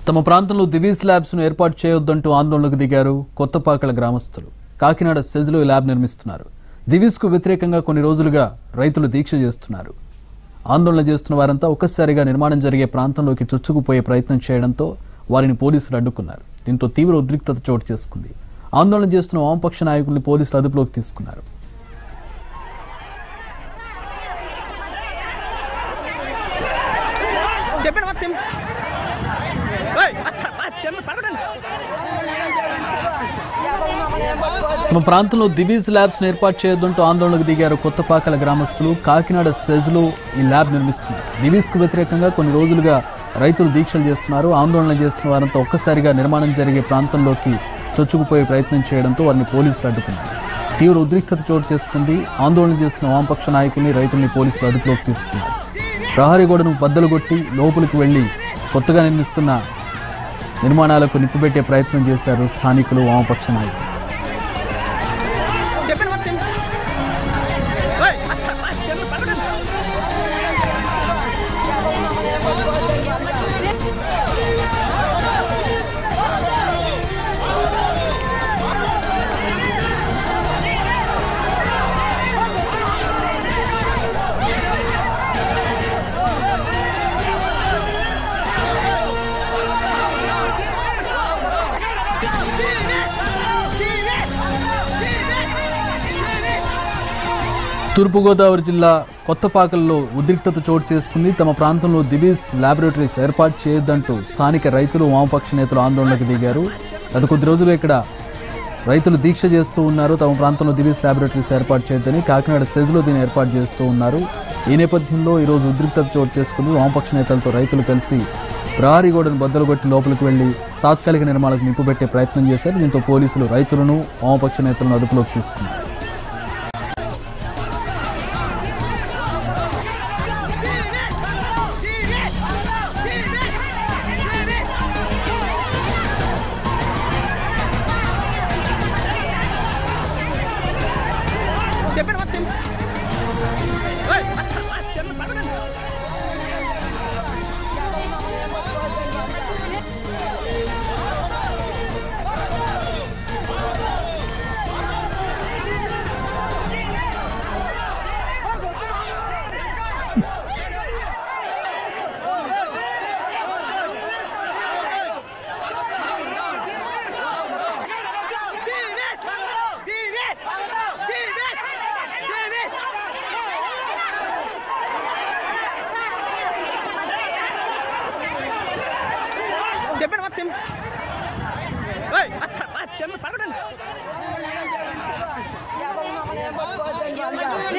తమ ప్రాంతంలో దివీస్ ల్యాబ్స్ ను ఏర్పాటు చేయొద్దంటూ ఆందోళనకు దిగారు కొత్తపాకల గ్రామస్తులు కాకినాడ సెజ్లో ఈ ల్యాబ్ నిర్మిస్తున్నారు దివీస్ కు వ్యతిరేకంగా కొన్ని రోజులుగా రైతులు దీక్ష చేస్తున్నారు ఆందోళన చేస్తున్న వారంతా ఒక్కసారిగా నిర్మాణం జరిగే ప్రాంతంలోకి చొచ్చుకుపోయే ప్రయత్నం చేయడంతో వారిని పోలీసులు అడ్డుకున్నారు దీంతో తీవ్ర ఉద్రిక్తత చోటు చేసుకుంది ఆందోళన చేస్తున్న వామపక్ష నాయకుల్ని పోలీసులు అదుపులోకి తీసుకున్నారు చెప్పండి మొత్తం ఏయ్, అక్క, ఆ, చెప్పండి, పడకండి. తమ ప్రాంతంలో దివీస్ ల్యాబ్స్ ఏర్పాటు చేయొద్దంటూ ఆందోళనకు దిగారు కొత్తపాకల గ్రామస్తులు కాకినాడ సెజ్ లో ఈ ల్యాబ్ నిర్మిస్తున్నారు దివీస్ కు వ్యతిరేకంగా కొన్ని రోజులుగా రైతులు దీక్షలు చేస్తున్నారు ఆందోళన చేస్తున్న వారంతా ఒక్కసారిగా నిర్మాణం జరిగే ప్రాంతంలోకి చొచ్చుకుపోయే ప్రయత్నం చేయడంతో వారిని పోలీసులు అడ్డుకున్నారు తీవ్ర ఉద్రిక్తత చోటు చేసుకుంది ఆందోళన చేస్తున్న వామపక్ష నాయకుల్ని రైతుల్ని పోలీసులు అదుపులోకి తీసుకున్నారు ప్రహరీ గోడను బద్దలు కొట్టి లోపలికి వెళ్లి కొత్తగా నిర్మిస్తున్న నిర్మాణాలకు నిప్పుపెట్టే ప్రయత్నం చేశారు స్థానికులు వామపక్ష నాయకులు చెప్పండి మొత్తం ఏయ్, అక్క, ఆ, చెప్పండి, పడకండి. తూర్పుగోదావరి జిల్లా కొత్తపాకల్లో ఉద్రిక్తత చోటు చేసుకుంది తమ ప్రాంతంలో దివీస్ ల్యాబొరేటరీస్ ఏర్పాటు చేయొద్దంటూ స్థానిక రైతులు వామపక్ష నేతలు ఆందోళనకు దిగారు గత కొద్ది రోజులు ఇక్కడ రైతులు దీక్ష చేస్తూ ఉన్నారు తమ ప్రాంతంలో దివీస్ ల్యాబొరేటరీస్ ఏర్పాటు చేయొద్దని కాకినాడ సెజ్లో దీన్ని ఏర్పాటు చేస్తూ ఉన్నారు ఈ నేపథ్యంలో ఈరోజు ఉద్రిక్తత చోటు చేసుకుంది వామపక్ష నేతలతో రైతులు కలిసి ప్రహరీ గోడను బద్దలు కొట్టి లోపలికి వెళ్లి తాత్కాలిక నిర్మాణాలకు నిప్పుపెట్టే ప్రయత్నం చేశారు దీంతో పోలీసులు రైతులను వామపక్ష నేతలను అదుపులోకి తీసుకున్నారు చెప్పండి మొత్తం ఏయ్, అక్క, ఆ, చెప్పండి, పడకండి. చెప్పండి మొత్తం ఏయ్, అక్క, ఆ, చెప్పండి, పడకండి.